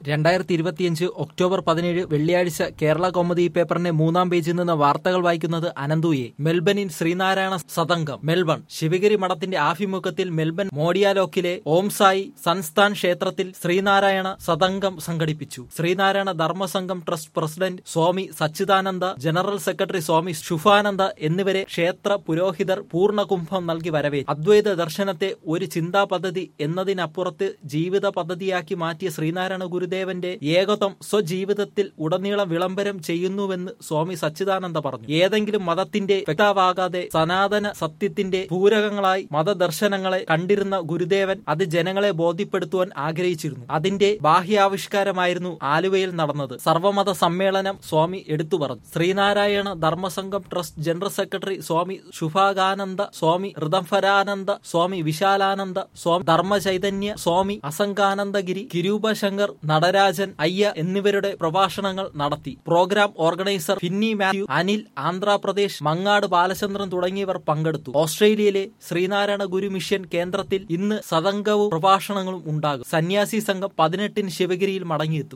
രണ്ടായിരത്തി ഇരുപത്തിയഞ്ച് ഒക്ടോബർ പതിനേഴ് വെള്ളിയാഴ്ച കേരള കൗമുദി പേപ്പറിന്റെ മൂന്നാം പേജിൽ നിന്ന് വാർത്തകൾ വായിക്കുന്നത് അനന്തുയെ മെൽബണിൽ ശ്രീനാരായണ സതംഗം മെൽബൺ ശിവഗിരി മഠത്തിന്റെ ആഭിമുഖ്യത്തിൽ മെൽബൺ മോഡിയാലോക്കിലെ ഓംസായി സൻസ്ഥാൻ ക്ഷേത്രത്തിൽ ശ്രീനാരായണ സതംഗം സംഘടിപ്പിച്ചു ശ്രീനാരായണ ധർമ്മസംഘം ട്രസ്റ്റ് പ്രസിഡന്റ് സ്വാമി സച്ചിദാനന്ദ ജനറൽ സെക്രട്ടറി സ്വാമി ശുഭാനന്ദ എന്നിവരെ ക്ഷേത്ര പുരോഹിതർ പൂർണ്ണകുംഭം നൽകി വരവേറ്റു അദ്വൈത ദർശനത്തെ ഒരു ചിന്താ പദ്ധതി എന്നതിനപ്പുറത്ത് ജീവിത പദ്ധതിയാക്കി മാറ്റിയ ശ്രീനാരായണ ഗുരുദേവന്റെ ഏകത്വം സ്വജീവിതത്തിൽ ഉടനീളം വിളംബരം ചെയ്യുന്നുവെന്ന് സ്വാമി സച്ചിദാനന്ദ പറഞ്ഞു ഏതെങ്കിലും മതത്തിന്റെ വ്യക്താവാകാതെ സനാതന സത്യത്തിന്റെ പൂരകങ്ങളായി മതദർശനങ്ങളെ കണ്ടിരുന്ന ഗുരുദേവൻ അത് ജനങ്ങളെ ബോധ്യപ്പെടുത്തുവാൻ ആഗ്രഹിച്ചിരുന്നു അതിന്റെ ബാഹ്യാവിഷ്കാരമായിരുന്നു ആലുവയിൽ നടന്നത് സർവമത സമ്മേളനം സ്വാമി എടുത്തു പറഞ്ഞു Sreenarayana Dharmasangham trust general secretary സ്വാമി ശുഭാകാനന്ദ സ്വാമി ഋതംഫരാനന്ദ സ്വാമി വിശാലാനന്ദ സ്വാമി ധർമ്മചൈതന്യ സ്വാമി അസംഗാനന്ദഗിരി കിരൂപശങ്കർ നടരാജൻ അയ്യ എന്നിവരുടെ പ്രഭാഷണങ്ങൾ നടത്തി പ്രോഗ്രാം ഓർഗനൈസർ ഫിന്നി മാത്യു അനിൽ ആന്ധ്രാപ്രദേശ് മങ്ങാട് ബാലചന്ദ്രൻ തുടങ്ങിയവർ പങ്കെടുത്തു ഓസ്ട്രേലിയയിലെ ശ്രീനാരായണ ഗുരു മിഷൻ കേന്ദ്രത്തിൽ ഇന്ന് സതംഗവും പ്രഭാഷണങ്ങളും ഉണ്ടാകും സന്യാസി സംഘം പതിനെട്ടിന് ശിവഗിരിയിൽ മടങ്ങിയെത്തും